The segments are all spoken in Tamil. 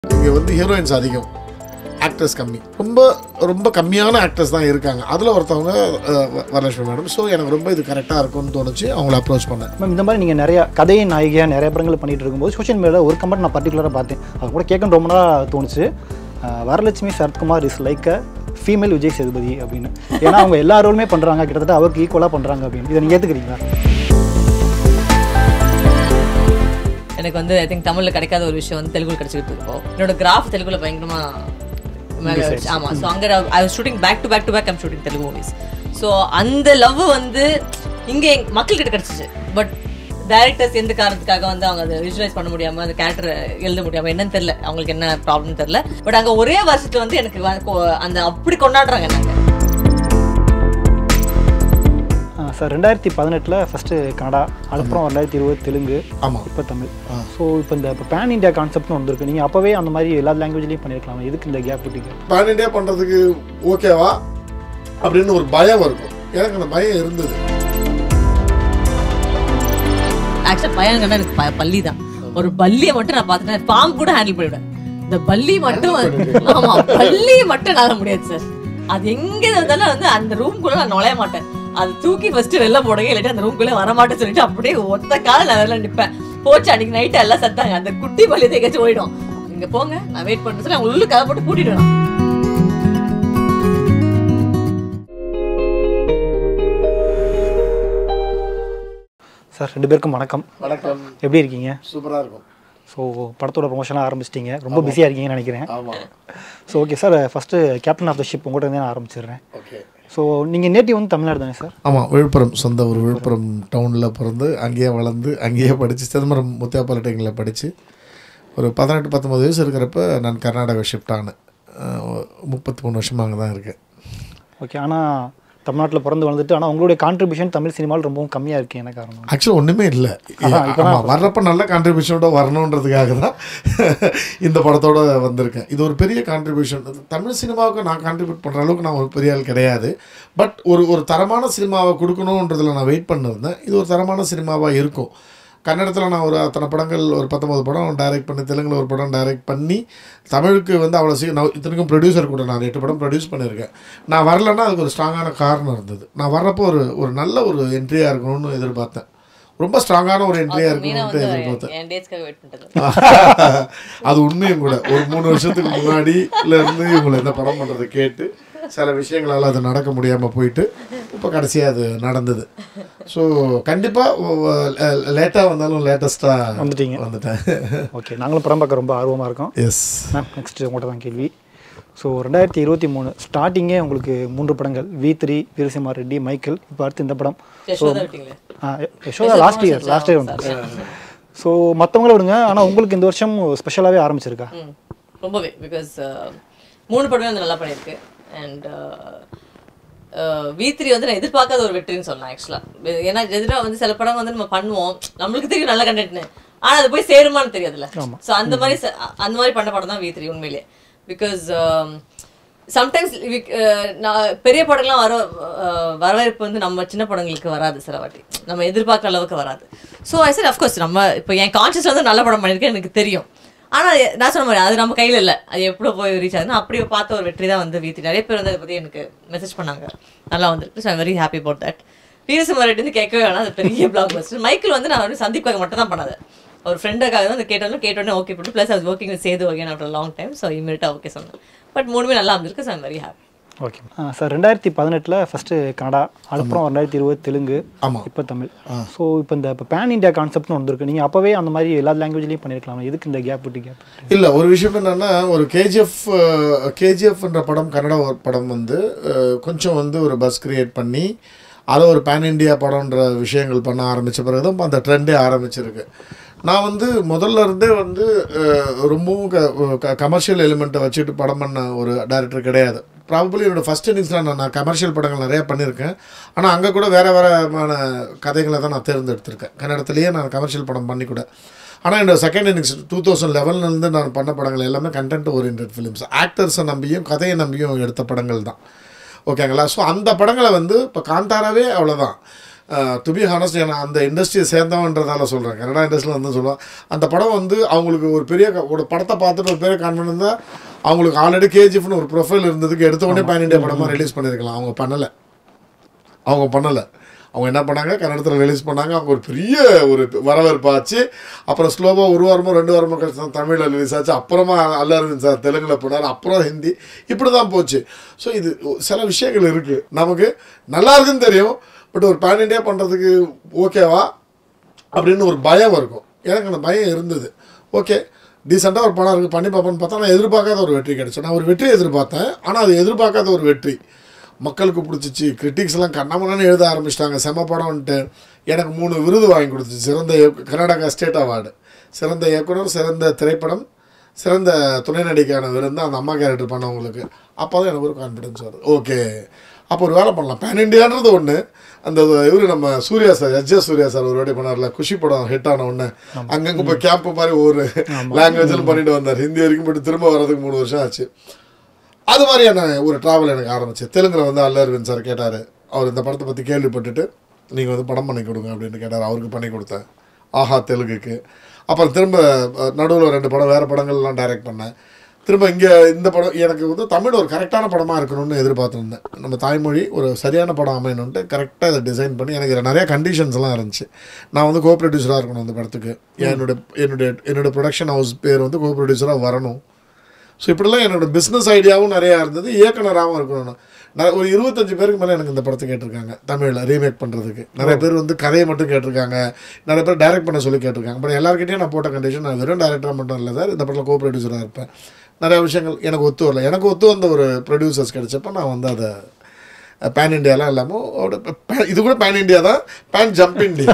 இங்கே வந்து ஹீரோயின்ஸ் அதிகம் ஆக்டர்ஸ் கம்மி ரொம்ப ரொம்ப கம்மியான ஆக்டர்ஸ் தான் இருக்காங்க அதில் ஒருத்தவங்க அஹ், வ- வரலட்சுமி மேடம் ஸோ எனக்கு ரொம்ப இது கரெக்டாக இருக்கும்னு தோணுச்சு அவங்கள அப்ரோச் பண்ணேன் மேம் இந்த மாதிரி நீங்கள் நிறைய கதையை நாயகியாக நிறைய படங்கள் பண்ணிட்டு இருக்கும்போது சோஷியல் மீடியாவில் ஒரு கமெண்ட் நான் பர்டிகுலராக பார்த்தேன் அது கூட கேட்கணும் ரொம்ப நாளாக தோணுச்சு அஹ் Varalakshmi Sarathkumar is like a female Vijay Sethupathi அப்படின்னு ஏன்னா அவங்க எல்லா ரோலுமே பண்ணுறாங்க கிட்டத்தட்ட அவருக்கு ஈக்குவலாக பண்ணுறாங்க அப்படின்னு இதை நீங்கள் ஏற்றுக்கிறீங்களா எனக்கு வந்து ஐ திங்க் தமிழ்ல கிடைக்காத ஒரு விஷயம் வந்து தெலுங்குல கிடைச்சிட்டு இருக்கோம் என்னோட கிராஃப் தெலுங்குல பயங்கரமா மேல வச்சு. ஆமா ஸோ அங்க I was shooting back to back to back I'm shooting Telugu movies so அந்த லவ் வந்து இங்க எங்க- மக்கள்கிட்ட கிடைச்சிச்சு பட் டைரக்டர்ஸ் எந்த காரணத்துக்காக வந்து அவங்க அதை விஜுவலைஸ் பண்ண முடியாம அந்த கேரக்டர் எழுத முடியாம என்னன்னு தெரியல அவங்களுக்கு என்ன ப்ராப்ளம் தெரியல பட் அங்க ஒரே வருஷத்துல வந்து எனக்கு வ- கொ- அந்த அப்படி கொண்டாடுறாங்க நாங்க சார் ரெண்டாயிரத்தி பதினெட்டில் ஃபஸ்ட்டு கன்னடா அதுக்கப்புறம் ரெண்டாயிரத்தி இருபது தெலுங்கு ஆமாம் இப்போ தமிழ் ஸோ இப்போ இந்த இப்போ பேன் இந்தியா கான்செப்ட்னு வந்திருக்கு நீங்கள் அப்போவே அந்த மாதிரி எல்லா லாங்குவேஜ்லேயும் பண்ணியிருக்கலாம் எதுக்கு இந்த கேப் விட்டீங்க பேன் இண்டியா பண்ணுறதுக்கு ஓகேவா அப்படின்னு ஒரு பயம் இருக்கும் எனக்கு அந்த பயம் இருந்தது ஆக்சுவலா பயம் கண்டா எனக்கு ப- பல்லி தான் ஒரு பல்லியை மட்டும் நான் பார்த்துட்டேன் பாம்பு கூட ஹேண்டில் பண்ணிவிடுவேன் இந்த பல்லி மட்டும் ஆமா பல்லியை மட்டும் என்னால முடியாது சார் அது எங்க இருந்தாலும் வந்து அந்த ரூம்குள்ள நான் நுழைய மாட்டேன் அது தூக்கி ஃபர்ஸ்ட் வெளில போடுங்க இல்லாட்டி அந்த ரூம்குள்ள வர மாட்டேன்னு சொல்லிட்டு அப்படியே ஒத்த கால நான் வெளில நிப்பேன் போச்சு அன்னைக்கு நைட்டு எல்லாம் சத்தாங்க அந்த குட்டி பள்ளி எங்கேயாச்சும் போயிடும் இங்க போங்க நான் வெயிட் பண்ணுறேன் சொல்லி அவங்க உள்ள கதை போட்டு பூட்டிடுவேன் சார் ரெண்டு பேருக்கும் வணக்கம் வணக்கம் எப்படி இருக்கீங்க சூப்பராக இருக்கும் ஸோ படத்தோட ப்ரொமோஷனாக ஆரம்பிச்சிட்டிங்க ரொம்ப பிஸியாக இருக்கீங்கன்னு நினைக்கிறேன் ஆமாம் so okay sir first captain of the ship உங்கள்கிட்ட இருந்தே நான் ஆரம்பிச்சிடுறேன் ஓகே ஸோ நீங்கள் நேட்டிவ் வந்து தமிழ்நாடு தானே சார் ஆமாம் விழுப்புரம் சொந்த ஒரு விழுப்புரம் டவுனில் பிறந்து அங்கேயே வளர்ந்து அங்கேயே படித்து சிதம்பரம் முத்தியா பாலிடெக்னிக்கில் படித்து ஒரு பதினெட்டு பத்தொம்பது வயசு இருக்கிறப்ப நான் கர்நாடகா ஷிஃப்ட் ஆனேன் முப்பத்தி மூணு வருஷமாக அங்கே தான் இருக்கேன் ஓகே ஆனால் தமிழ்நாட்டில் பிறந்து வளர்ந்துட்டு ஆனால் உங்களுடைய கான்ட்ரிபியூஷன் தமிழ் சினிமாவில் ரொம்பவும் கம்மியாக இருக்குது என்ன காரணம் ஆக்சுவலாக ஒன்றுமே இல்லை ஆமாம் வர்றப்ப நல்ல கான்ட்ரிபியூஷனோட வரணுன்றதுக்காக தான் இந்த படத்தோட வந்திருக்கேன் இது ஒரு பெரிய கான்ட்ரிபியூஷன் தமிழ் சினிமாவுக்கு நான் கான்ட்ரிபியூட் பண்ணுற அளவுக்கு நான் ஒரு பெரிய ஆள் கிடையாது பட் ஒரு ஒரு தரமான சினிமாவை கொடுக்கணுன்றதுல நான் வெயிட் பண்ணிருந்தேன் இது ஒரு தரமான சினிமாவாக இருக்கும் கன்னடத்தில் நான் ஒரு அத்தனை படங்கள் ஒரு பத்தொம்பது படம் டைரக்ட் பண்ணி தெலுங்கில் ஒரு படம் டைரக்ட் பண்ணி தமிழுக்கு வந்து அவ்வளோ சீக்கிரம் நான் இத்தனைக்கும் ப்ரொடியூசர் கூட நான் எட்டு படம் ப்ரொடியூஸ் பண்ணியிருக்கேன் நான் வரலன்னா அதுக்கு ஒரு ஸ்ட்ராங்கான காரணம் இருந்தது நான் வர்றப்போ ஒரு ஒரு நல்ல ஒரு என்ட்ரியாக இருக்கணும்னு எதிர்பார்த்தேன் ரொம்ப ஸ்ட்ராங்கான ஒரு என்ட்ரியாக மீனா இருக்கணும்னு வந்து எதிர்பார்த்தேன் என் டேட்ஸ்க்காக வெயிட் பண்ணிட்டு அது உண்மையும் கூட ஒரு மூணு வருஷத்துக்கு முன்னாடில இருந்து இவங்களை இந்த படம் பண்ணுறதை கேட்டு சில விஷயங்களால் அது நடக்க முடியாமல் போயிட்டு இப்போ கடைசியாக அது நடந்தது ஸோ கண்டிப்பாக லேட்டாக வந்தாலும் லேட்டஸ்ட்டாக வந்துட்டீங்க. வந்துட்டேன் ஓகே நாங்களும் படம் பார்க்க ரொம்ப ஆர்வமாக இருக்கோம் எஸ் மேம் நெக்ஸ்ட் உங்கள்கிட்ட தான் கேள்வி ஸோ ரெண்டாயிரத்தி இருபத்தி மூணு ஸ்டார்டிங்கே உங்களுக்கு மூன்று படங்கள் V three Veerasimha Reddy Michael இப்போ அடுத்து இந்த படம் யசோதா விட்டீங்களே ஆ, Yashoda last year last year வந்து ஸோ மற்றவங்கள விடுங்க ஆனால் உங்களுக்கு இந்த வருஷம் ஸ்பெஷலாகவே ஆரம்பிச்சிருக்கா ம், ரொம்பவே பிகாஸ் மூணு படமே வந்து நல்லா பண்ணியிருக்கு அண்ட் வி த்ரீ வந்து நான் எதிர்பார்க்காத ஒரு வெற்றின்னு சொல்லலாம் ஆக்சுவலாக ஏன்னா எதிராக வந்து சில படம் வந்து நம்ம பண்ணுவோம் நம்மளுக்கு தெரியும் நல்ல கண்டென்ட்னு ஆனால் அது போய் சேருமான்னு தெரியாதுல்ல ஸோ அந்த மாதிரி ச- அந்த மாதிரி பண்ண படம் தான் வி த்ரீ உண்மையிலே பிகாஸ் சம்டைம்ஸ் நான் பெரிய படங்கள்லாம் வர அஹ், வரவேற்பு வந்து நம்ம சின்ன படங்களுக்கு வராது சில வாட்டி நம்ம எதிர்பார்க்குற அளவுக்கு வராது ஸோ ஐ சார் அஃப்கோர்ஸ் நம்ம இப்போ என் கான்ஷியஸ் வந்து நல்ல படம் பண்ணியிருக்கேன் எனக்கு தெரியும் ஆனால் நான் சொன்ன மாதிரி அது நம்ம கையில் இல்லை அது எப்படியோ போய் ரீச் ஆகுதுன்னா அப்படி பார்த்த ஒரு வெற்றி தான் வந்து வீத்தி நிறைய பேர் வந்து அதை பற்றி எனக்கு மெசேஜ் பண்ணாங்க நல்லா வந்துருக்கு so I'm very happy about that Veerasimha Reddy வந்து கேட்கவே வேணாம் அது பெரிய பிளாக் பஸ்டர் மைக்கிள் வந்து நான் வந்து சந்திப்புக்காக மட்டும் தான் பண்ணது ஒரு ஃப்ரெண்டுக்காக தான் கேட்டாலும் கேட்டோன்னே ஓகே பண்ணிட்டு ப்ளஸ் அது working Sethu okay after long time so இமீடியட்டாக ஓகே சொன்னேன் பட் மூணுமே நல்லா இருந்திருக்கு so I'm very happy okay sir ரெண்டாயிரத்தி பதினெட்டில் ஃபஸ்ட்டு கன்னடா அதுக்கப்புறம் ரெண்டாயிரத்தி இருபது தெலுங்கு ஆமாம் இப்போ தமிழ் ஸோ இப்போ இந்த இப்போ பேன் இந்தியா கான்செப்ட்னு வந்திருக்கு நீங்கள் அப்போவே அந்த மாதிரி எல்லா லாங்குவேஜ்லேயும் பண்ணியிருக்கலாம் எதுக்கு இந்த கேப் விட்டு கேப் இல்லை ஒரு விஷயம் என்னென்னா ஒரு கேஜிஎஃப் கேஜிஎஃப்ன்ற படம் கன்னட ஒரு படம் வந்து அஹ், கொஞ்சம் வந்து ஒரு பஸ் கிரியேட் பண்ணி அதை ஒரு பேன் இண்டியா படம்ன்ற விஷயங்கள் பண்ண ஆரம்பித்த பிறகு தான் அந்த ட்ரெண்டே ஆரம்பிச்சிருக்கு நான் வந்து முதல்ல இருந்தே வந்து அஹ், ரொம்பவும் க கமர்ஷியல் எலிமெண்ட்டை வச்சுட்டு படம் பண்ண ஒரு டைரக்டர் கிடையாது ப்ராபபிளி என்னோடய ஃபஸ்ட் இன்னிங்ஸில் நான் நான் கமர்ஷியல் படங்கள் நிறையா பண்ணியிருக்கேன் ஆனால் அங்கே கூட வேறு வேறுமான கதைகளை தான் நான் தேர்ந்தெடுத்திருக்கேன் கன்னடத்துலேயே நான் கமர்ஷியல் படம் பண்ணி கூட ஆனால் என்னோட செகண்ட் இன்னிங்ஸ் டூ தௌசண்ட் லெவன்லேருந்து நான் பண்ண படங்கள் எல்லாமே கண்டென்ட் ஓரியன்ட் ஃபிலிம்ஸ் ஆக்டர்ஸை நம்பியும் கதையை நம்பியும் எடுத்த படங்கள் தான் ஓகேங்களா ஸோ அந்த படங்களை வந்து இப்போ காந்தாராவே அவ்வளோதான் டு பி ஹானஸ்ட் நான் அந்த இண்டஸ்ட்ரியை சேர்ந்தவன்றதால சொல்கிறேன் கன்னடா இண்டஸ்ட்ரியில் வந்து சொல்லுவேன் அந்த படம் வந்து அவங்களுக்கு ஒரு பெரிய க- ஒரு படத்தை பார்த்துட்டு ஒரு பெரிய கான்ஃபிடன்ஸ் தான் அவங்களுக்கு ஆல்ரெடி கேஜிஎஃப்னு ஒரு ப்ரொஃபைல் இருந்ததுக்கு எடுத்த உடனே பேன் இண்டியா படமாக ரிலீஸ் பண்ணியிருக்கலாம் அவங்க பண்ணலை அவங்க பண்ணலை அவங்க என்ன பண்ணாங்க கன்னடத்தில் ரிலீஸ் பண்ணாங்க அவங்க ஒரு பெரிய ஒரு வரவேற்பாச்சு அப்புறம் ஸ்லோவாக ஒரு வாரமோ ரெண்டு வாரமோ கழிச்சு தான் தமிழில் ரிலீஸ் ஆச்சு அப்புறமா அல்ல அரவிந்த் சார் தெலுங்கில் போனார் அப்புறம் ஹிந்தி இப்படி தான் போச்சு ஸோ இது சில விஷயங்கள் இருக்குது நமக்கு நல்லா இருக்குன்னு தெரியும் பட் ஒரு பேன் இண்டியா பண்ணுறதுக்கு ஓகேவா அப்படின்னு ஒரு பயம் இருக்கும் எனக்கு அந்த பயம் இருந்தது ஓகே டீசெண்டாக ஒரு படம் இருக்குது பண்ணி பார்ப்போன்னு பார்த்தா நான் எதிர்பார்க்காத ஒரு வெற்றி கிடைச்சு நான் ஒரு வெற்றி எதிர்பார்த்தேன் ஆனால் அது எதிர்பார்க்காத ஒரு வெற்றி மக்களுக்கு பிடிச்சிச்சு கிரிட்டிக்ஸ்லாம் கண்ணாமண்ணு எழுத ஆரம்பிச்சிட்டாங்க செம படம்ன்ட்டு எனக்கு மூணு விருது வாங்கி கொடுத்துச்சு சிறந்த இயக்கு- கர்நாடகா ஸ்டேட் அவார்டு சிறந்த இயக்குனர் சிறந்த திரைப்படம் சிறந்த துணை நடிகையான விருது அந்த அம்மா கேரக்டர் பண்ணவங்களுக்கு அப்போ தான் எனக்கு ஒரு கான்ஃபிடன்ஸ் வருது ஓகே அப்போ ஒரு வேலை பண்ணலாம் பேன் இண்டியான்றது ஒன்று அந்த இவரு நம்ம சூர்யா சார் எஸ் ஜே சூர்யா சார் ஒரு வாட்டி பண்ணார்ல குஷி படம் ஹிட் ஆன ஒன்று அங்கங்கே போய் கேம்ப் மாதிரி ஒரு லாங்குவேஜில் பண்ணிட்டு வந்தார் ஹிந்தி வரைக்கும் போயிட்டு திரும்ப வர்றதுக்கு மூணு வருஷம் ஆச்சு அது மாதிரியான ஒரு ட்ராவல் எனக்கு ஆரம்பிச்சு தெலுங்குல வந்து அல்ல அரவிந்த் சார் கேட்டார் அவர் இந்த படத்தை பற்றி கேள்விப்பட்டுட்டு நீங்கள் வந்து படம் பண்ணி கொடுங்க அப்படின்னு கேட்டார் அவருக்கு பண்ணி கொடுத்தேன் ஆஹா தெலுங்குக்கு அப்புறம் திரும்ப நடுவில் ரெண்டு படம் வேறு படங்கள்லாம் டைரக்ட் பண்ணேன் திரும்ப இங்கே இந்த படம் எனக்கு வந்து தமிழ் ஒரு கரெக்டான படமாக இருக்கணும்னு எதிர்பார்த்துருந்தேன் நம்ம தாய்மொழி ஒரு சரியான படம் அமையணுன்ட்டு கரெக்டாக இதை டிசைன் பண்ணி எனக்கு இதுல நிறைய கண்டிஷன்ஸ்லாம் இருந்துச்சு நான் வந்து கோ ப்ரொடியூசராக இருக்கணும் அந்த படத்துக்கு என்னோட என்னுடைய என்னோட ப்ரொடக்ஷன் ஹவுஸ் பேர் வந்து கோ ப்ரொடியூசராக வரணும் ஸோ இப்படிலாம் என்னோட பிஸ்னஸ் ஐடியாவும் நிறையா இருந்தது இயக்குனராகவும் இருக்கணும் நான் ஒரு இருபத்தஞ்சு பேருக்கு மேலே எனக்கு இந்த படத்தை கேட்டிருக்காங்க தமிழில் ரீமேக் பண்ணுறதுக்கு நிறைய பேர் வந்து கதையை மட்டும் கேட்டிருக்காங்க நிறைய பேர் டைரக்ட் பண்ண சொல்லி கேட்டிருக்காங்க பட் எல்லாருக்கிட்டையும் நான் போட்ட கண்டிஷன் நான் வெறும் டைரக்டராக மட்டும் இல்லை சார் இந்த படத்தில் கோ ப்ரொடியூசராக இருப்பேன் நிறைய விஷயங்கள் எனக்கு ஒத்து வரல எனக்கு ஒத்து வந்த ஒரு ப்ரொடியூசர்ஸ் கிடைச்சப்ப நான் வந்து அதை பேன் இண்டியாலாம் இல்லாமல் அவரோட pan- இது கூட பேன் இண்டியா தான் pan jump India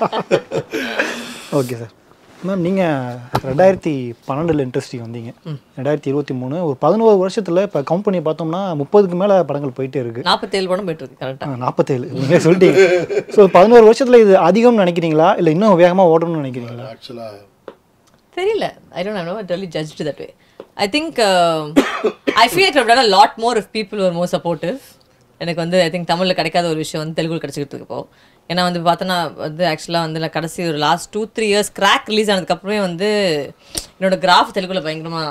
okay sir ma'am நீங்கள் ரெண்டாயிரத்தி பன்னெண்டில் இண்டஸ்ட்ரி வந்தீங்க ரெண்டாயிரத்தி இருபத்தி மூணு ஒரு பதினோரு வருஷத்தில் இப்போ கம்பெனி பார்த்தோம்னா முப்பதுக்கு மேலே படங்கள் போயிட்டே இருக்கு நாற்பத்தேழு படம் போயிட்டு இருக்கு கரெக்டாக நாற்பத்தேழு நீங்கள் சொல்லிட்டீங்க ஸோ பதினோரு வருஷத்தில் இது அதிகம்னு நினைக்கிறீங்களா இல்லை இன்னும் வேகமாக ஓடணும்னு நினைக்கிறீங்களா ஆக்சுவலாக தெரியல I don't know really judged that way I think I feel like I've done a lot more if people were more supportive எனக்கு வந்து ஐ திங்க் தமிழில் கிடைக்காத ஒரு விஷயம் வந்து தெலுங்குல கிடைச்சிக்கிட்டு இருக்கு இப்போ ஏன்னா வந்து பார்த்தோன்னா வந்து ஆக்சுவலாக வந்து நான் கடைசி ஒரு last two three years Krack release ஆனதுக்கப்புறமே வந்து என்னோட கிராஃப் தெலுங்குல பயங்கரமா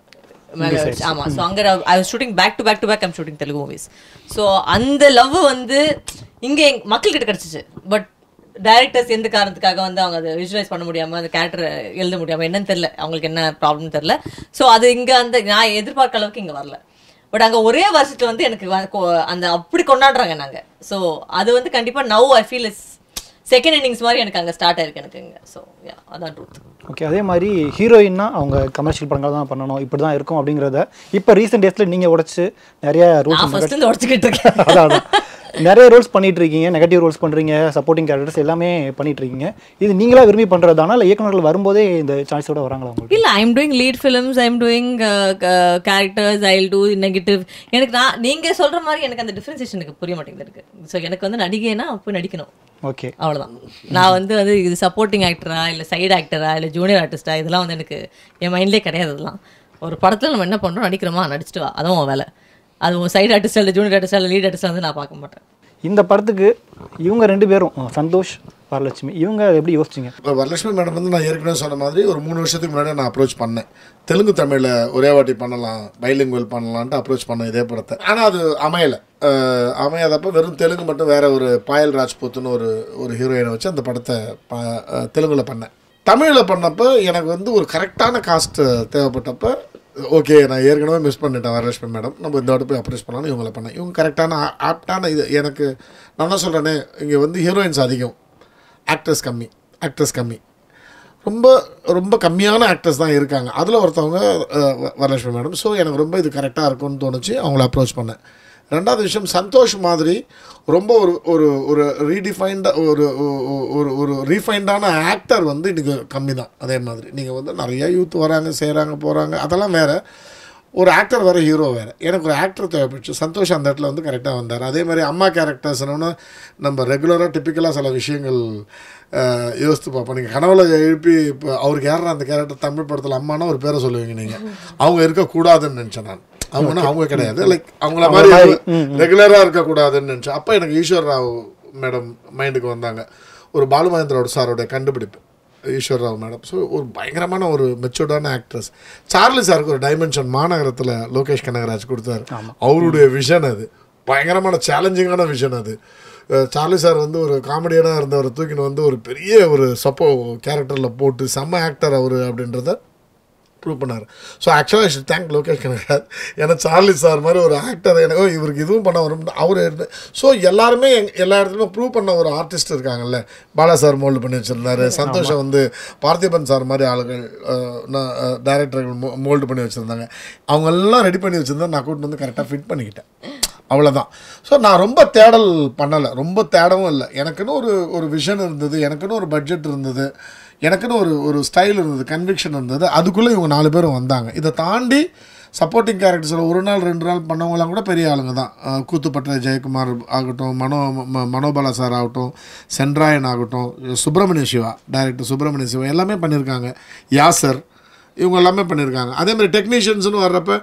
மேலே வச்சு ஆமாம் ஸோ அங்கே I was shooting back to back to back I'm shooting Telugu movies so அந்த லவ் வந்து இங்கே மக்கள்கிட்ட கிடச்சிச்சு பட் டைரக்டர்ஸ் எந்த காரணத்துக்காக வந்து அவங்க அதை விஷுவலைஸ் பண்ண முடியாம அந்த கேரக்டர் எழுத முடியாம என்னன்னு தெரியல அவங்களுக்கு என்ன ப்ராப்ளம் தெரியல ஸோ அது இங்க அந்த நான் எதிர்பார்க்க அளவுக்கு இங்க வரல பட் அங்க ஒரே வருஷத்துல வந்து எனக்கு வ- கொ- அந்த அப்படி கொண்டாடுறாங்க நாங்க ஸோ அது வந்து கண்டிப்பா now I feel is second innings மாதிரி எனக்கு அங்க ஸ்டார்ட் ஆயிருக்கு எனக்கு இங்க ஸோ அதான் ட்ரூத் ஓகே அதே மாதிரி ஹீரோயின்னா அவங்க கமர்ஷியல் படங்கள் தான் பண்ணணும் இப்படி தான் இருக்கும் அப்படிங்கிறத இப்போ ரீசெண்ட் டேஸில் நீங்கள் உடைச்சு நிறைய ரூல்ஸ் நான் ஃபர்ஸ்ட் இருந்து உடச்சிக்கிட்டு இருக்கேன் அதான் அதான். நிறைய ரோல்ஸ் பண்ணிட்டு இருக்கீங்க நெகட்டிவ் ரோல்ஸ் பண்றீங்க சப்போர்ட்டிங் கேரக்டர்ஸ் எல்லாமே பண்ணிட்டு இருக்கீங்க இது நீங்களா விரும்பி பண்றதானா இல்லை இயக்குனர்கள் வரும்போதே இந்த சாய்ஸோட வராங்களா உங்களுக்கு இல்ல I'm doing lead films I'm doing characters I do negative எனக்கு நான் நீங்க சொல்ற மாதிரி எனக்கு அந்த டிஃபரன்சியேஷன் எனக்கு புரிய மாட்டேங்குது இருக்கு ஸோ எனக்கு வந்து நடிகைனா போய் நடிக்கணும் ஓகே அவ்வளவுதான் நான் வந்து வந்து இது சப்போர்ட்டிங் ஆக்டரா இல்லை சைடு ஆக்டரா இல்லை ஜூனியர் ஆர்டிஸ்டா இதெல்லாம் வந்து எனக்கு என் மைண்ட்லேயே கிடையாது அதெல்லாம் ஒரு படத்தில் நம்ம என்ன பண்ணுறோம் நடிக்கிறோமா நடிச்சிட்டு வா அதான் உன் வேலை அது உன் சைடு ஆர்டிஸ்டா இல்லை ஜூனியர் ஆர்டிஸ்டா இல்லை லீட் ஆர்டிஸ்டா வந்து நான் பார்க்க மாட்டேன் இந்த படத்துக்கு இவங்க ரெண்டு பேரும் அஹ், சந்தோஷ் வரலட்சுமி இவங்க எப்படி யோசிச்சிங்க இப்போ வரலட்சுமி மேடம் வந்து நான் ஏற்கனவே சொன்ன மாதிரி ஒரு மூணு வருஷத்துக்கு முன்னாடி நான் அப்ரோச் பண்ணேன் தெலுங்கு தமிழில் ஒரே வாட்டி பண்ணலாம் பைலிங்குவல் பண்ணலான்ட்டு அப்ரோச் பண்ணேன் இதே படத்தை ஆனால் அது அமையலை அஹ் அமையாதப்ப வெறும் தெலுங்கு மட்டும் வேற ஒரு பாயல் ராஜ்பூத்னு ஒரு ஒரு ஹீரோயினை வச்சு அந்த படத்தை ப அஹ் தெலுங்குல பண்ணேன் தமிழில் பண்ணப்போ எனக்கு வந்து ஒரு கரெக்டான காஸ்ட் தேவைப்பட்டப்ப ஓகே நான் ஏற்கனவே மிஸ் பண்ணிட்டேன் வரலட்சுமி மேடம் நம்ம இந்த வாட்டி போய் அப்ரோச் பண்ணலாம்னு இவங்களை பண்ணேன் இவங்க கரெக்டான ஆப்டான இது எனக்கு நான் தான் சொல்கிறேனே இங்கே வந்து ஹீரோயின்ஸ் அதிகம் ஆக்டர்ஸ் கம்மி ஆக்டர்ஸ் கம்மி ரொம்ப ரொம்ப கம்மியான ஆக்டர்ஸ் தான் இருக்காங்க அதில் ஒருத்தவங்க அஹ், வ- வரலட்சுமி மேடம் ஸோ எனக்கு ரொம்ப இது கரெக்டாக இருக்கும்னு தோணுச்சு அவங்கள அப்ரோச் பண்ணேன் ரெண்டாவது விஷயம் சந்தோஷ் மாதிரி ரொம்ப ஒரு ஒரு ஒரு ரீடிஃபைன்டாக ஒரு ஒ- ஒரு ஒரு ரீஃபைண்டான ஆக்டர் வந்து இன்றைக்கி கம்மி தான் அதே மாதிரி நீங்கள் வந்து நிறைய யூத் வராங்க செய்கிறாங்க போகிறாங்க அதெல்லாம் வேறு ஒரு ஆக்டர் வேறு ஹீரோ வேறு எனக்கு ஒரு ஆக்டர் தேவைப்பட்டுச்சு சந்தோஷ் அந்த இடத்துல வந்து கரெக்டாக வந்தார் அதே மாதிரி அம்மா கேரக்டர்ஸ்னு நம்ம ரெகுலராக டிப்பிக்கலாக சில விஷயங்கள் அஹ், யோசித்து பார்ப்போம் நீங்கள் கனவுல எழுப்பி இப்போ அவருக்கு யார் அந்த கேரக்டர் தமிழ் படத்தில் அம்மானா ஒரு பேரை சொல்லுவீங்க நீங்கள் அவங்க இருக்கக்கூடாதுன்னு நினச்சேன் நான் அவங்க ஒன்றும் அவங்க கிடையாது லைக் அவங்கள மாதிரி ரெகுலராக இருக்கக்கூடாதுன்னு நினச்சேன் அப்போ எனக்கு ஈஸ்வர் ராவ் மேடம் மைண்டுக்கு வந்தாங்க ஒரு பாலு மகேந்திரோட சாரோட கண்டுபிடிப்பு ஈஸ்வர் ராவ் மேடம் ஸோ ஒரு பயங்கரமான ஒரு மெச்சூர்டான ஆக்ட்ரஸ் சார்லி சாருக்கு ஒரு டைமென்ஷன் மாநகரத்தில் லோகேஷ் கனகராஜ் கொடுத்தாரு அவருடைய விஷன் அது பயங்கரமான சேலஞ்சிங்கான விஷன் அது அஹ் சார்லி சார் வந்து ஒரு காமெடியனாக இருந்தவர் தூக்கின்னு வந்து ஒரு பெரிய ஒரு சப்போ கேரக்டரில் போட்டு செம்ம ஆக்டர் அவர் அப்படின்றத ப்ரூவ் பண்ணார் ஸோ ஆக்சுவலாக ஷுட் தேங்க் லோகேஷ் கனகராஜ் ஏன்னா சார்லி சார் மாதிரி ஒரு ஆக்டர் எனக்கு இவருக்கு இதுவும் பண்ண வரும் அவர் ஸோ எல்லாருமே எங் எல்லா இடத்துலையும் ப்ரூவ் பண்ண ஒரு ஆர்டிஸ்ட் இருக்காங்கல்ல பாலா சார் மோல்டு பண்ணி வச்சுருந்தாரு சந்தோஷம் வந்து பார்த்திபன் சார் மாதிரி ஆளுகள் டைரக்டர்கள் மோல்டு பண்ணி வச்சுருந்தாங்க அவங்க எல்லாம் ரெடி பண்ணி வச்சுருந்தா நான் கூட்டு வந்து கரெக்டாக ஃபிட் பண்ணிக்கிட்டேன் அவ்வளோதான் ஸோ நான் ரொம்ப தேடல் பண்ணலை ரொம்ப தேடவும் இல்லை எனக்குன்னு ஒரு ஒரு விஷன் இருந்தது எனக்குன்னு ஒரு பட்ஜெட் இருந்தது எனக்குன்னு ஒரு ஒரு ஸ்டைல் இருந்தது கன்விக்ஷன் இருந்தது அதுக்குள்ளே இவங்க நாலு பேரும் வந்தாங்க இதை தாண்டி சப்போர்ட்டிங் கேரக்டர்ஸில் ஒரு நாள் ரெண்டு நாள் பண்ணவங்களாம் கூட பெரிய ஆளுங்க தான் அஹ் கூத்துப்பட்ட ஜெயக்குமார் ஆகட்டும் மனோ ம- மனோபாலா சார் ஆகட்டும் சென்ட்ராயன் ஆகட்டும் சுப்பிரமணிய சிவா டைரக்டர் சுப்பிரமணிய சிவா எல்லாமே பண்ணியிருக்காங்க யாசர் இவங்க எல்லாமே பண்ணியிருக்காங்க அதே மாதிரி டெக்னீஷியன்ஸ்னு வர்றப்ப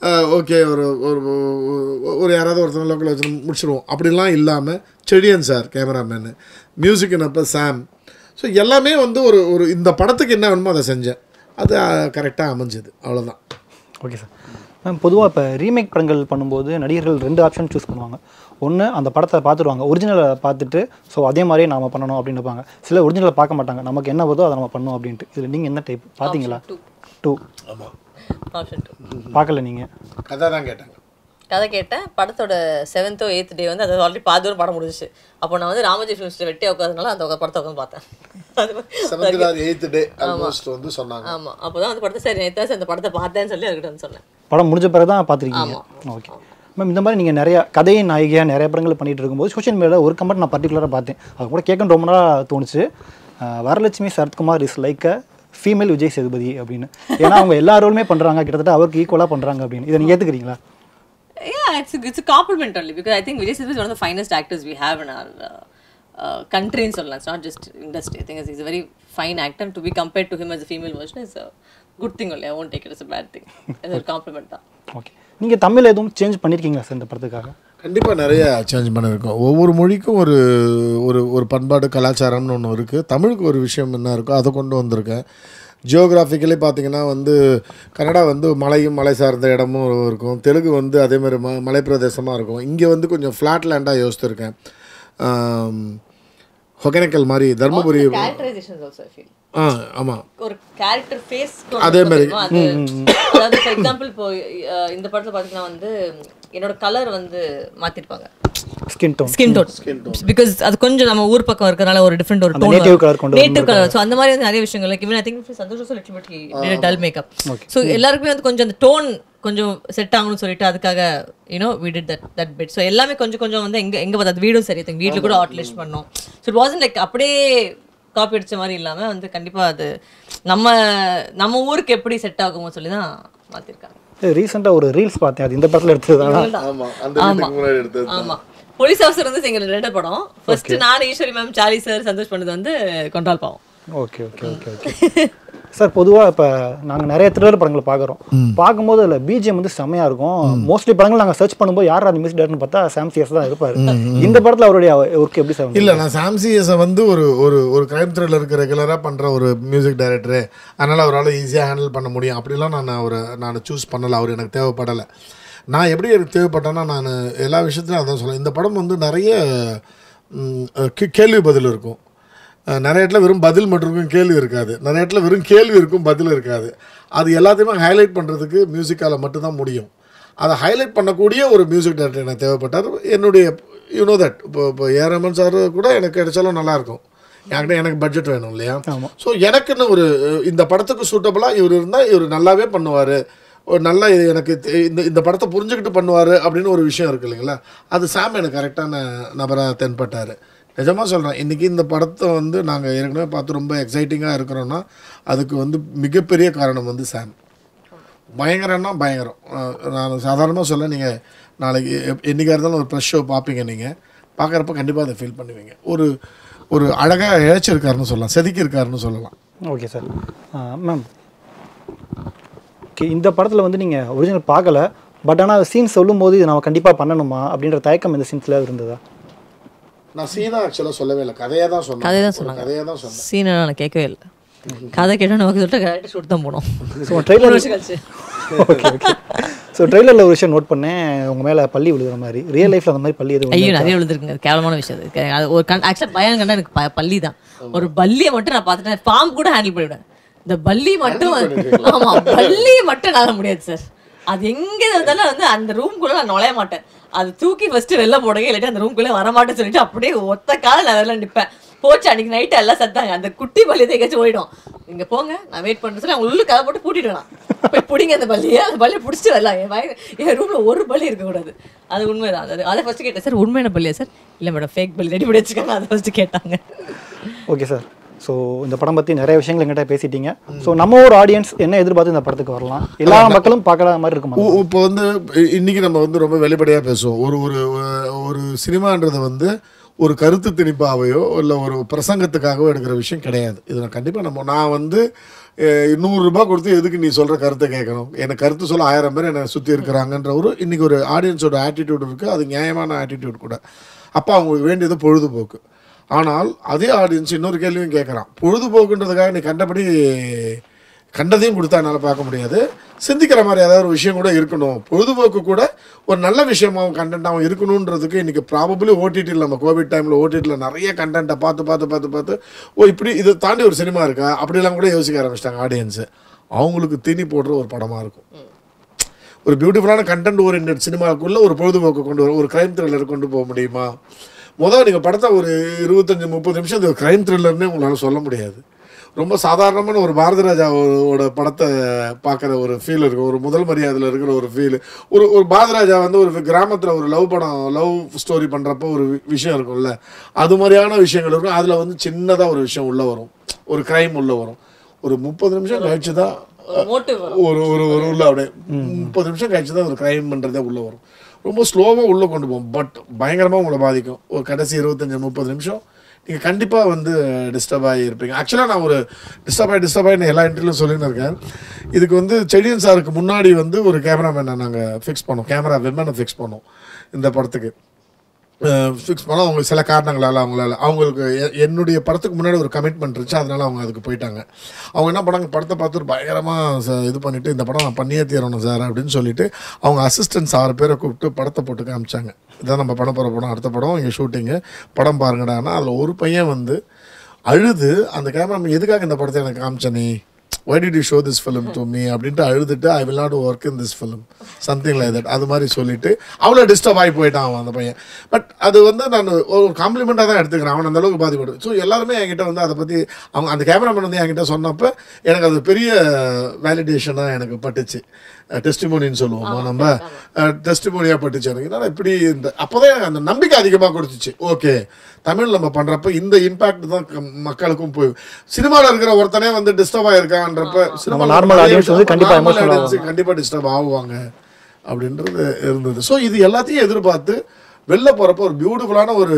ஓகே ஒரு ஒரு ஒரு- ஒரு யாராவது ஒருத்தர் லோக்கல் வச்சு முடிச்சிருவோம் அப்படிலாம் இல்லாமல் செடியன் சார் கேமராமேனு மியூசிக்னப்போ சாம் ஸோ எல்லாமே வந்து ஒரு ஒரு இந்த படத்துக்கு என்ன வேணுமோ அதை செஞ்சேன் அது கரெக்டாக அமைஞ்சது அவ்வளோதான் ஓகே சார் மேம் பொதுவாக இப்போ ரீமேக் படங்கள் பண்ணும்போது நடிகர்கள் ரெண்டு ஆப்ஷன் சூஸ் பண்ணுவாங்க ஒன்று அந்த படத்தை பார்த்துருவாங்க ஒரிஜினலை பார்த்துட்டு ஸோ அதே மாதிரியே நாம பண்ணணும் அப்படின்னு இருப்பாங்க சில ஒரிஜினலை பார்க்க மாட்டாங்க நமக்கு என்ன வருதோ அதை நம்ம பண்ணணும் அப்படின்ட்டு இதில் நீங்கள் என்ன டைப் பார்த்தீங்களா two. டூ ஆமாம் ஆப்ஷன் டூ பார்க்கல நீங்கள் கதை தான் கேட்டாங்க கதை கேட்டேன் படத்தோட செவன்த்தோ எய்த் டே வந்து அது ஆல்ரெடி பாதி தூரம் படம் முடிஞ்சிச்சு அப்போ நான் வந்து ராமஜி ஃபிலிம்ஸில் வெட்டி உட்காதனால அந்த உக்கா- படத்தை உட்காந்து பார்த்தேன் அது மாதிரி- seventh or eighth day almost வந்து சொன்னாங்க ஆமா அப்போதான் அந்த படத்தை சரி நேத்தாச்சு அந்த படத்தை பார்த்தேன்னு சொல்லி அதுக்கிட்ட வந்து சொன்னேன் படம் முடிஞ்ச பிறகு தான் பார்த்துருக்கீங்க ஓகே மேம் இந்த மாதிரி நீங்கள் நிறைய கதையின் நாயகியாக நிறைய படங்கள் பண்ணிட்டு இருக்கும்போது சோஷியல் மீடியாவில் ஒரு கமெண்ட் நான் பர்டிகுலராக பார்த்தேன் அது கூட கேட்கணும் ரொம்ப நாளாக தோணுச்சு அஹ் Varalakshmi Sarathkumar is like a female Vijay Sethupathi அப்படின்னு ஏன்னா அவங்க எல்லா ரோலுமே பண்ணுறாங்க கிட்டத்தட்ட அவருக்கு ஈக்குவலாக பண்ணுறாங்க அப்படின்னு இதை நீங்கள் ஏற்றுக்கிறீங்களா Yeah, it's a, it's a compliment only because I think Vijay Sethupathi is one of the finest actors we have in our uh, uh, country in Solana. It's not just industry. I think he's a very fine actor. And to be compared to him as a female version is a good thing only. I won't take it as a bad thing. It's a compliment. தான். ஓகே நீங்கள் தமிழ் எதுவும் சேஞ்ச் பண்ணியிருக்கீங்களா சார் இந்த படத்துக்காக கண்டிப்பாக நிறைய சேஞ்ச் பண்ணியிருக்கோம் ஒவ்வொரு மொழிக்கும் ஒரு ஒரு ஒரு பண்பாடு கலாச்சாரம்னு ஒன்று இருக்குது தமிழுக்கு ஒரு விஷயம் என்ன இருக்கோ அதை கொண்டு வந்திருக்கேன் ஜியோகிராஃபிக்கலி பார்த்தீங்கன்னா வந்து கன்னடா வந்து மலையும் மலை சார்ந்த இடமும் இருக்கும் தெலுங்கு வந்து அதே மாதிரி ம மலை பிரதேசமாக இருக்கும் இங்கே வந்து கொஞ்சம் ஃப்ளாட் லேண்டாக யோசிச்சிருக்கேன் ஆம், ஒகேனக்கல் மாதிரி Dharmapuri Characterizations also I feel. ஆ ஆமாம் ஒரு கேரக்டர் ஃபேஸ் அதே மாதிரி. அது அதாவது ஃபார் எக்ஸாம்பிள் இப்போ அஹ், இந்த படத்துல பார்த்தீங்கன்னா வந்து என்னோட கலர் வந்து மாத்திருப்பாங்க skin tone skin tone because அது கொஞ்சம் நம்ம ஊர் பக்கம் இருக்கறனால ஒரு டிஃப்ரெண்ட் ஒரு டோன் native colour கொண்டு நேட்டிவ் கலர் ஸோ அந்த மாதிரி வந்து நிறைய விஷயங்கள் லைக் இவன் I think Santhosh also little bit he dull makeup so எல்லாருக்குமே வந்து கொஞ்சம் அந்த டோன் கொஞ்சம் செட் ஆகணும்னு சொல்லிட்டு அதுக்காக you know we did that that bit so எல்லாமே கொஞ்சம் கொஞ்சம் வந்து எங்க எங்க பார்த்தா வீடும் சரி திங்க் வீட்டில் கூட ஆட்லிஸ்ட் பண்ணோம் ஸோ இட் வாசன் லைக் அப்படியே காப்பி அடிச்ச மாதிரி இல்லாம வந்து கண்டிப்பா அது நம்ம நம்ம ஊருக்கு எப்படி செட் ஆகுமோ சொல்லி தான் மாத்திருக்காங்க ரீசெண்டாக ஒரு ரீல்ஸ் பார்த்தேன் அது இந்த படத்தில் எடுத்தது தான் ஆமாம் அந்த வீட்டுக்கு முன்னாடி எடுத்தது ஆமா போலீஸ் ஆஃபீஸர் வந்து எங்க ரெண்டு படம் ஃபர்ஸ்ட் நான் Eswari ma'am Charlie sir Santhosh பண்ணது வந்து கொண்டால் பாவம் okay okay okay okay sir பொதுவாக இப்போ நாங்கள் நிறைய திருடர் படங்களை பார்க்குறோம் பார்க்கும்போது அதில் பிஜிஎம் வந்து செம்மையாக இருக்கும் மோஸ்ட்லி படங்கள் நாங்கள் சர்ச் பண்ணும்போது யார் அந்த மியூசிக் டேரக்டர்னு பார்த்தா சாம் சிஎஸ் தான் இருப்பார் இந்த படத்தில் அவருடைய ஒர்க் எப்படி சார் இல்லை நான் சாம்சிஎஸை வந்து ஒரு ஒரு ஒரு கிரைம் த்ரில்லருக்கு ரெகுலராக பண்ணுற ஒரு மியூசிக் டைரக்டரு அதனால் அவரால் ஈஸியாக ஹேண்டில் பண்ண முடியும் அப்படிலாம் நான் அவரை நான் சூஸ் பண்ணலை அவர் எனக்கு தேவைப்படலை நான் எப்படி எனக்கு தேவைப்பட்டேன்னா நான் எல்லா விஷயத்துலையும் அதான் சொல்லுவேன் இந்த படம் வந்து நிறைய ம், கே- கேள்வி பதில் இருக்கும் அஹ், நிறைய இடத்துல வெறும் பதில் மட்டும் இருக்கும் கேள்வி இருக்காது நிறைய இடத்துல வெறும் கேள்வி இருக்கும் பதில் இருக்காது அது எல்லாத்தையுமே ஹைலைட் பண்ணுறதுக்கு மியூசிக்கால் மட்டும்தான் முடியும் அதை ஹைலைட் பண்ணக்கூடிய ஒரு மியூசிக் டைரக்டர் எனக்கு தேவைப்பட்டார் என்னுடைய யூனோ தட் இப்போ இப்போ ஏரமன் சார் கூட எனக்கு கிடைச்சாலும் நல்லாயிருக்கும் என்கிட்ட எனக்கு பட்ஜெட் வேணும் இல்லையா ஸோ எனக்குன்னு ஒரு அஹ், இந்த படத்துக்கு சூட்டபுளாக இவர் இருந்தால் இவர் நல்லாவே பண்ணுவார் ஒரு நல்ல இது எனக்கு தெ- இந்த இந்த படத்தை புரிஞ்சுக்கிட்டு பண்ணுவார் அப்படின்னு ஒரு விஷயம் இருக்குது இல்லைங்களா அது சாம் எனக்கு கரெக்டான நபராக தென்பட்டார் நிஜமாக சொல்கிறேன் இன்றைக்கி இந்த படத்தை வந்து நாங்கள் ஏற்கனவே பார்த்து ரொம்ப எக்ஸைட்டிங்காக இருக்கிறோன்னா அதுக்கு வந்து மிகப்பெரிய காரணம் வந்து சாம் பயங்கரம்னா பயங்கரம் அஹ் நான் சாதாரணமாக சொல்ல நீங்கள் நாளைக்கு எப்- என்னைக்கா இருந்தாலும் ஒரு ப்ரெஷ் ஷோ பார்ப்பீங்க நீங்கள் பார்க்குறப்ப கண்டிப்பாக அதை ஃபீல் பண்ணுவீங்க ஒரு ஒரு அழகாக இழைச்சிருக்காருன்னு சொல்லலாம் செதுக்கியிருக்காருன்னு சொல்லலாம் ஓகே சார் மேம் ஓகே இந்த படத்தில் வந்து நீங்கள் ஒரிஜினல் பார்க்கல பட் ஆனால் சீன் சொல்லும்போது இது நம்ம கண்டிப்பாக பண்ணணுமா அப்படின்ற தயக்கம் இந்த சீன்ஸில் இருந்ததா நான் சீனா ஆக்சுவலாக சொல்லவே இல்லை கதையாக தான் சொன்னேன் கதையை தான் ஒரு சொன்னாங்க. கதையாக தான் சொன்னேன் சீனை நான் கேட்கவே இல்லை கதை கேட்டோன்னு நமக்கு சொல்லிட்டு கரெக்டாக ஷூட் தான் போனோம் ஸோ ட்ரெய்லர் வருஷம் கழிச்சு ஓகே ஓகே ஸோ ட்ரெய்லரில் ஒரு விஷயம் நோட் பண்ணேன் உங்க மேலே பள்ளி விழுகிற மாதிரி ரியல் லைஃப்ல அந்த மாதிரி பள்ளி எதுவும் ஐயோ நிறைய விழுந்திருக்குங்க அது கேவலமான விஷயம் அது கே- அது ஒரு கண் ஆக்சுவலாக பயம் கண்டா எனக்கு ப- பல்லி தான் ஒரு பல்லியை மட்டும் நான் பார்த்துட்டேன் பாம்பு கூட ஹேண்டில் பண்ணிவிடுவேன் இந்த பல்லி மட்டும் ஆமா பல்லி மட்டும் என்னால முடியாது சார் அது எங்க இருந்தாலும் வந்து அந்த ரூம்குள்ள நான் நுழைய மாட்டேன் அது தூக்கி ஃபர்ஸ்ட் வெளில போடுங்க இல்லாட்டி அந்த ரூம்குள்ளே வர மாட்டேன்னு சொல்லிட்டு அப்படியே ஒத்த கால நான் வெளில நிப்பேன் போச்சு அன்னைக்கு நைட்டு எல்லாம் சத்தாங்க அந்த குட்டி பள்ளி தான் எங்கேயாச்சும் ஓடிடும் நீங்க போங்க நான் வெயிட் பண்ணுறேன் சொல்லி அவங்க உள்ள கதை போட்டு பூட்டிட்டு போய் பிடிங்க அந்த பள்ளியை அந்த பள்ளியை பிடிச்சிட்டு வரலாம் என் வய என் ரூம்ல ஒரு பள்ளி இருக்கக்கூடாது அது உண்மைதான் அது அதை ஃபர்ஸ்ட் கேட்டேன் சார் உண்மையான பள்ளியா சார் இல்லை மேடம் ஃபேக் பள்ளி ரெடி பண்ணி வச்சுக்காங்க அதை ஃபர்ஸ்ட் கேட்டாங்க ஓகே சார் ஸோ இந்த படம் பற்றி நிறைய விஷயங்கள் எங்கிட்ட பேசிட்டீங்க ஸோ நம்ம ஒரு ஆடியன்ஸ் என்ன எதிர்பார்த்து இந்த படத்துக்கு வரலாம் எல்லா மக்களும் பார்க்குற மாதிரி இருக்குமா உ- இப்போ வந்து இ- இன்னைக்கு நம்ம வந்து ரொம்ப வெளிப்படையாக பேசுவோம் ஒரு ஒரு ஒரு சினிமான்றது வந்து ஒரு கருத்து திணிப்பாவையோ இல்லை ஒரு பிரசங்கத்துக்காகவோ எடுக்கிற விஷயம் கிடையாது இது நான் கண்டிப்பாக நம்ம நான் வந்து அஹ், நூறுரூபா கொடுத்து எதுக்கு நீ சொல்கிற கருத்தை கேட்கணும் எனக்கு கருத்து சொல்ல ஆயிரம் பேர் என்னை சுற்றி இருக்கிறாங்கன்ற ஒரு இன்னைக்கு ஒரு ஆடியன்ஸோட ஆட்டிடியூட் இருக்குது அது நியாயமான ஆட்டிடியூட் கூட அப்போ அவங்களுக்கு வேண்டியது பொழுதுபோக்கு ஆனால் அதே ஆடியன்ஸ் இன்னொரு கேள்வியும் கேட்குறான் பொழுதுபோக்குன்றதுக்காக நீ கண்டபடி கண்டதையும் கொடுத்தா என்னால் பார்க்க முடியாது சிந்திக்கிற மாதிரி ஏதாவது ஒரு விஷயம் கூட இருக்கணும் பொழுதுபோக்கு கூட ஒரு நல்ல விஷயமாவும் கண்டென்ட்டாகவும் இருக்கணுன்றதுக்கு இன்றைக்கி ப்ராபபிளி ஓடிடியில் நம்ம கோவிட் டைமில் ஓடிடியில் நிறைய கண்டென்ட்டை பார்த்து பார்த்து பார்த்து பார்த்து ஓ இப்படி இதை தாண்டி ஒரு சினிமா இருக்கா அப்படிலாம் கூட யோசிக்க ஆரம்பிச்சிட்டாங்க ஆடியன்ஸு அவங்களுக்கு தீனி போடுற ஒரு படமாக இருக்கும் ஒரு பியூட்டிஃபுல்லான கண்டென்ட் ஓரியன்ட் சினிமாவுக்குள்ள ஒரு பொழுதுபோக்கு கொண்டு வர ஒரு கிரைம் த்ரில்லர் கொண்டு போக முடியுமா முதல்ல நீங்கள் படத்தை ஒரு இருபத்தஞ்சி முப்பது நிமிஷம் இது கிரைம் த்ரில்லர்னே உங்களால் சொல்ல முடியாது ரொம்ப சாதாரணமான ஒரு பாரதி ராஜாவோட படத்தை பார்க்குற ஒரு ஃபீல் இருக்கும் ஒரு முதல் மரியாதையில் இருக்கிற ஒரு ஃபீல் ஒரு ஒரு பாரதி ராஜா வந்து ஒரு கிராமத்தில் ஒரு லவ் படம் லவ் ஸ்டோரி பண்ணுறப்போ ஒரு வி- விஷயம் இருக்கும்ல அது மாதிரியான விஷயங்கள் இருக்கும் அதில் வந்து சின்னதாக ஒரு விஷயம் உள்ளே வரும் ஒரு கிரைம் உள்ளே வரும் ஒரு முப்பது நிமிஷம் கழிச்சு தான் மோட்டிவ் ஒரு ஒரு ஒரு உள்ள அப்படியே முப்பது நிமிஷம் கழிச்சு தான் ஒரு கிரைம் பண்ணுறதே உள்ளே வரும் ரொம்ப ஸ்லோவாக உள்ளே கொண்டு போகும் பட் பயங்கரமாக உங்களை பாதிக்கும் ஒரு கடைசி இருபத்தஞ்சி முப்பது நிமிஷம் நீங்கள் கண்டிப்பாக வந்து டிஸ்டர்ப் ஆகி இருப்பீங்க ஆக்சுவலாக நான் ஒரு டிஸ்டர்ப் ஆகி டிஸ்டர்ப் ஆகி எல்லா இன்டர்வியூலும் சொல்லின்னு இருக்கேன் இதுக்கு வந்து செடியன் சாருக்கு முன்னாடி வந்து ஒரு கேமராமேனை நாங்கள் ஃபிக்ஸ் பண்ணோம் கேமரா விமனை ஃபிக்ஸ் பண்ணோம் இந்த படத்துக்கு ஃபிக்ஸ் பண்ணோம் அவங்க சில காரணங்களால் அவங்களால அவங்களுக்கு எ- என்னுடைய படத்துக்கு முன்னாடி ஒரு கமிட்மெண்ட் இருந்துச்சு அதனால அவங்க அதுக்கு போயிட்டாங்க அவங்க என்ன பண்ணாங்க படத்தை பார்த்துட்டு பயங்கரமாக இது பண்ணிவிட்டு இந்த படம் நான் பண்ணியே தீரணும் சார் அப்படின்னு சொல்லிட்டு அவங்க அசிஸ்டன்ஸ் ஆறு பேரை கூப்பிட்டு படத்தை போட்டு காமிச்சாங்க இதான் நம்ம பண்ண போகிற படம் அடுத்த படம் இங்கே ஷூட்டிங்கு படம் பாருங்கடான்னா அதில் ஒரு பையன் வந்து அழுது அந்த கேமரா எதுக்காக இந்த படத்தை எனக்கு காமிச்ச நீ why did you show this film to me அப்படின்ட்டு அழுதுட்டு I will not work in this film something like that அது மாதிரி சொல்லிட்டு அவ்வளோ டிஸ்டர்ப் ஆகி போயிட்டான் அவன் அந்த பையன் பட் அது வந்து நான் ஒரு காம்ப்ளிமெண்ட்டாக தான் எடுத்துக்கிறேன் அவன் அந்த அளவுக்கு பாதிப்படு ஸோ எல்லாருமே என்கிட்ட வந்து அதை பற்றி அவங்க அந்த கேமராமேன் வந்து என்கிட்ட சொன்னப்போ எனக்கு அது பெரிய வேலிடேஷனாக எனக்கு பட்டுச்சு டெஸ்டிமோனின்னு சொல்லுவோமா நம்ம டெஸ்டிமோனியாக பட்டுச்சு எனக்கு என்னடா இப்படி இந்த அப்போ தான் எனக்கு அந்த நம்பிக்கை அதிகமாக கொடுத்துச்சு ஓகே தமிழ் நம்ம பண்ணுறப்ப இந்த இம்பாக்ட் தான் க- மக்களுக்கும் போய் சினிமாவில் இருக்கிற ஒருத்தனே வந்து டிஸ்டர்ப் ஆகிருக்கான்றப்ப நம்ம normal audience வந்து கண்டிப்பா emotional ஆவாங்க. கண்டிப்பாக டிஸ்டர்ப் ஆகுவாங்க அப்படின்றது இருந்தது ஸோ இது எல்லாத்தையும் எதிர்பார்த்து வெளில போகிறப்ப ஒரு பியூட்டிஃபுல்லான ஒரு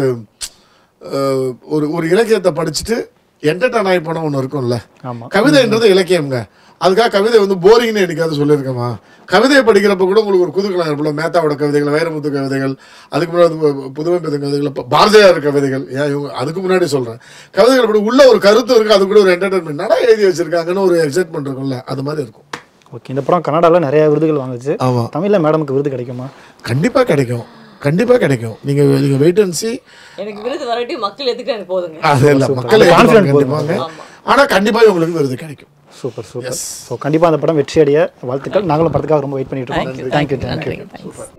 அஹ், ஒரு ஒரு இலக்கியத்தை படிச்சுட்டு என்டர்டைன் ஆகி போன ஒன்று இருக்கும்ல ஆமா கவிதைன்றது இலக்கியம்ங்க அதுக்காக கவிதை வந்து போரிங்னு என்னைக்காவது சொல்லியிருக்கேமா கவிதையை படிக்கிறப்ப கூட உங்களுக்கு ஒரு குதூகலம் இருப்பல மேத்தாவோட கவிதைகள் வைரமுத்து கவிதைகள் அதுக்கு முன்னாடி பு- புதுமை பெரும் கவிதைகள் இப்ப பாரதியார் கவிதைகள் ஏன் இவங்க அதுக்கு முன்னாடி சொல்கிறேன் கவிதைகள் படி உள்ள ஒரு கருத்து இருக்கு அது கூட ஒரு என்டர்டைன்மெண்ட் நட எழுதி வச்சிருக்காங்கன்னு ஒரு எக்ஸைட்மெண்ட் இருக்கும்ல அது மாதிரி இருக்கும் ஓகே இந்த படம் கன்னடாவில் நிறைய விருதுகள் வாங்குச்சு ஆமாம் தமிழில் மேடமுக்கு விருது கிடைக்குமா கண்டிப்பாக கிடைக்கும் கண்டிப்பாக கிடைக்கும் நீங்கள் நீங்கள் வெயிட் அண்ட் சி எனக்கு விருது வரட்டி மக்கள் எதுக்கு எனக்கு போதுங்க அது இல்லை மக்கள் அது confident கண்டிப்பாங்க ஆனால் கண்டிப்பாக உங்களுக்கு விருது கிடைக்கும் சூப்பர் சூப்பர் ஸோ கண்டிப்பாக அந்த படம் வெற்றி அடைய வாழ்த்துக்கள் நாங்களும் படத்துக்காக ரொம்ப வெயிட் பண்ணிட்டு இருக்கோம் தேங்க்யூ தேங்க்யூ நன்றி தேங்க்ஸ்